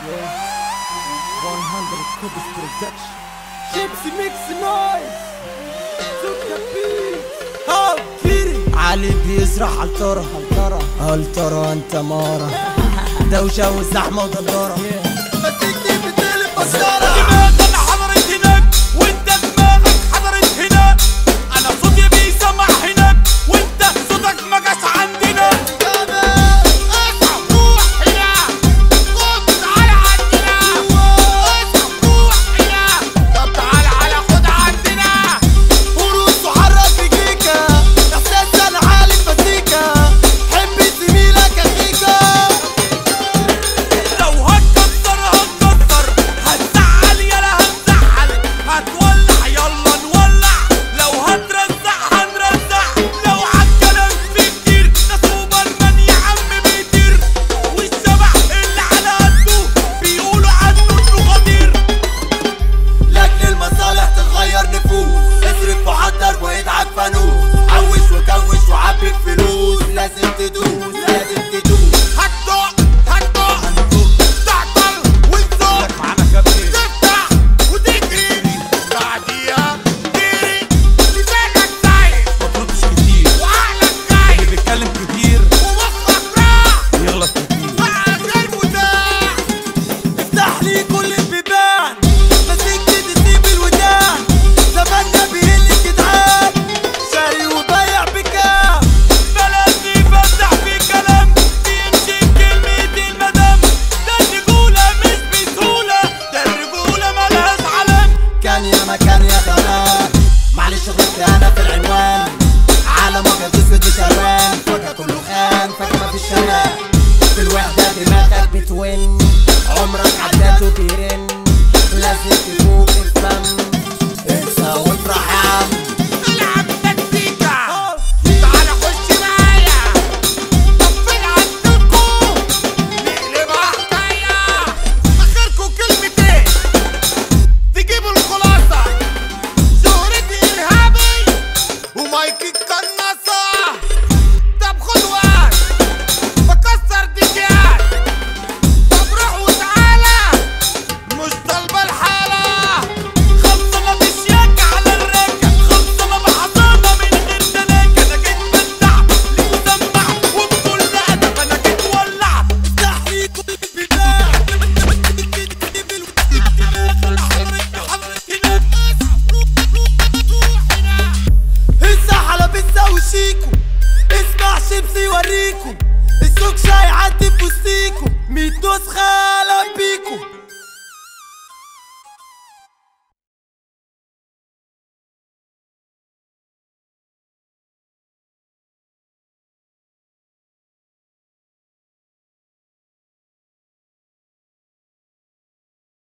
100 Kudus Production شيبسي ميكس نايس سكر بيت هاو كيري علي بيزرع هالترى هالترى هالترى انت مارة دوشة وزحمة ودندرة مسكتي بتقلب بسارة دماغك انا حضرت هناك وانت دماغك حضرت هناك انا صوتي بيسمع هناك وانت صوتك ما جاش عندنا اصحى روح هنا قوم تعال عندنا اصحى روح هنا طب تعال على خد عندنا فروس وحرك بكيكة احساس انا عالي مزيكا حب زميلك اخيكا لو هتكسر هتكسر هتزعل يلا هتزعل هتولع يلا نولع لو هترزع هنرزع لو عالكلام في كتير ده سوبرمان يا عم بيطير والشبح اللي على قده بيقولوا عنه انه خطير لاجل المصالح تتغير نفوس اصرف وحضر وادعك فانوس حوش وكوش وعبي فلوس لازم تدوس لازم تدوس هتدق هتدق تعطل وتزق معانا كابتن تفتح وتجري بعديها تجري لسانك سايق ما تردش كتير وعقلك اللي غايب بيتكلم كتير ومخك راح يغلط كتير بقى غير متاح افتح لي كل البيبان مسكت تسيب الودان زماننا بيهل الجدعان شاري وبايع بكام بلد يفتح في كلام بيمشي بكلمتين مدام ده الرجولة مش بسهولة ده الرجولة ملهاش علم كان يا مكان يا زمان معلش غلطت انا في العنوان عالم ابيض اسود مش الوان فجأة كله خان فجأة مفيش شمال في الوحدة دماغك بتون عمرك عداته بيرن لازم تفوق الفم انسى وافرح يا عم العب تكتيكا تعالى خش معايا طفل عندكم نقلبها حكاية اخركم كلمتين تجيبوا الخلاصة شهرتي ارهابي ومايكي القناصة طب خد وقت بكسر ديكات طب روح وتعالى مش طالبة الحالة خلصنا بشياك على الركة خلصنا بعظامة من غير تلاكة انا جيت بدع لمسمع وبكل ادب انا جيت ولع افتح لي كل البيبان هسه على بيتزا وشيكو اسمع شيبسي يوريكو السوق شاي عدي في وسطيكو ميت نسخة لمبي